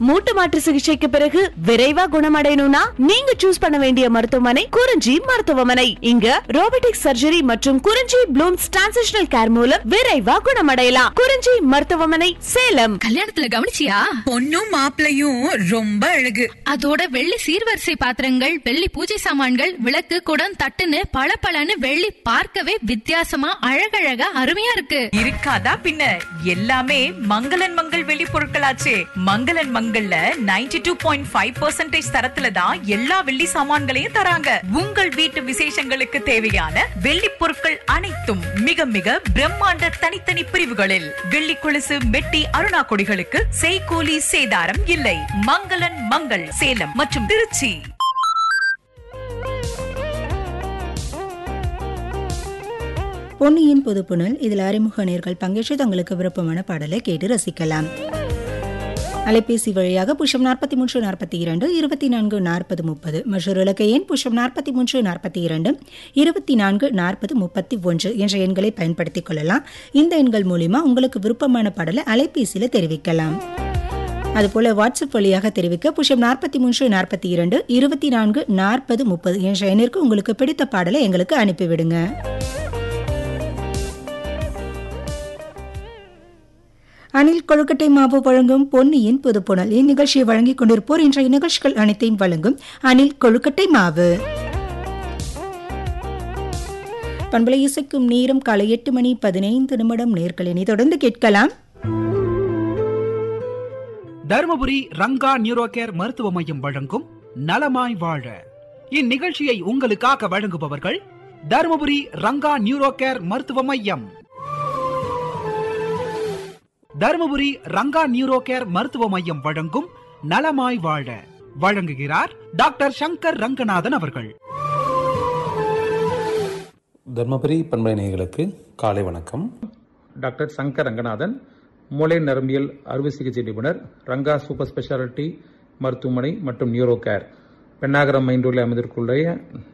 மூட்டு மாற்று சிகிச்சைக்கு பிறகு விரைவா குணமடையணும்னா நீங்க சூஸ் பண்ண வேண்டிய மருத்துவமனை குறிஞ்சி மருத்துவமனை இங்க ரோபோட்டிக் சர்ஜரி மற்றும் குறிஞ்சி ப்ளூம்ஸ் டிரான்சிஷனல் கேர் மூலம் விரைவா குணமடையலாம் குறிஞ்சி மருத்துவமனை சேலம் கல்யாணத்துல கவனிச்சியா பொண்ணும் மாப்பிளையும் ரொம்ப அழகு அதோட வெள்ளி சீர்வரிசை பாத்திரங்கள் வெள்ளி பூஜை சாமான்கள் விளக்கு குடம் தட்டுன்னு பளபளன்னு வெள்ளி பார்க்கவே வித்தியாசமா அழகழகா அருமையா இருக்கு இருக்காதா பின்ன எல்லாமே மங்களன் மங்கள் வெளி பொருட்களாச்சே மங்களன் மங்கள்ல 92.5% டூ பாயிண்ட் ஃபைவ் தரத்துல தான் எல்லா வெள்ளி சாமான்களையும் தராங்க உங்கள் வீட்டு விசேஷங்களுக்கு தேவையான வெள்ளி பொருட்கள் அனைத்தும் மிக மிக பிரம்மாண்ட தனித்தனி பிரிவுகளில் வெள்ளி கொலுசு மெட்டி அருணா கொடிகளுக்கு செய்கூலி சேதாரம் இல்லை மங்களன் மங்கள் சேலம் மற்றும் திருச்சி பொன்னியின் புதுப்புணல் இதில் அறிமுக நேர்கள் பங்கேற்று தங்களுக்கு விருப்பமான பாடலை கேட்டு ரசிக்கலாம் அலைபேசி வழியாக புஷம் நாற்பத்தி மூன்று நாற்பத்தி இரண்டு இருபத்தி நான்கு நாற்பது முப்பது மற்றொரு இலக்க எண் புஷம் நாற்பத்தி மூன்று நாற்பத்தி இரண்டு இருபத்தி நான்கு நாற்பது முப்பத்தி ஒன்று என்ற எண்களை பயன்படுத்திக் கொள்ளலாம் இந்த எண்கள் மூலிமா உங்களுக்கு விருப்பமான பாடலை அலைபேசியில் தெரிவிக்கலாம் அதுபோல வாட்ஸ்அப் வழியாக தெரிவிக்க புஷம் நாற்பத்தி மூன்று நாற்பத்தி இரண்டு இருபத்தி நான்கு நாற்பது முப்பது என்ற எண்ணிற்கு உங்களுக்கு பிடித்த பாடலை எங்களுக்கு அனுப்பிவிடுங்க அணில் கொழுக்கட்டை மாவு வழங்கும் பொன்னியின் புதுப்புணல் இந்நிகழ்ச்சியை வழங்கிக் கொண்டிருப்போர் இன்றைய நிகழ்ச்சிகள் அனைத்தையும் வழங்கும் அணில் கொழுக்கட்டை மாவு பண்பலை இசைக்கும் நேரம் காலை எட்டு மணி பதினைந்து நிமிடம் நேர்களினை தொடர்ந்து கேட்கலாம் தருமபுரி ரங்கா நியூரோ கேர் மருத்துவ மையம் வழங்கும் நலமாய் வாழ இந்நிகழ்ச்சியை உங்களுக்காக வழங்குபவர்கள் தருமபுரி ரங்கா நியூரோ கேர் மருத்துவ மையம் தருமபுரி ரங்கா நியூரோ கேர் மருத்துவ மையம் வழங்கும் நலமாய் வாழ வழங்குகிறார் டாக்டர் சங்கர் ரங்கநாதன் அவர்கள் தர்மபுரி பண்பலை நேயர்களுக்கு காலை வணக்கம் டாக்டர் சங்கர் ரங்கநாதன் மூளை நரம்பியல் அறுவை சிகிச்சை நிபுணர் ரங்கா சூப்பர் ஸ்பெஷாலிட்டி மருத்துவமனை மற்றும் நியூரோ கேர் பெண்ணாகரம் மைண்டூரில் அமைந்திருக்குள்ள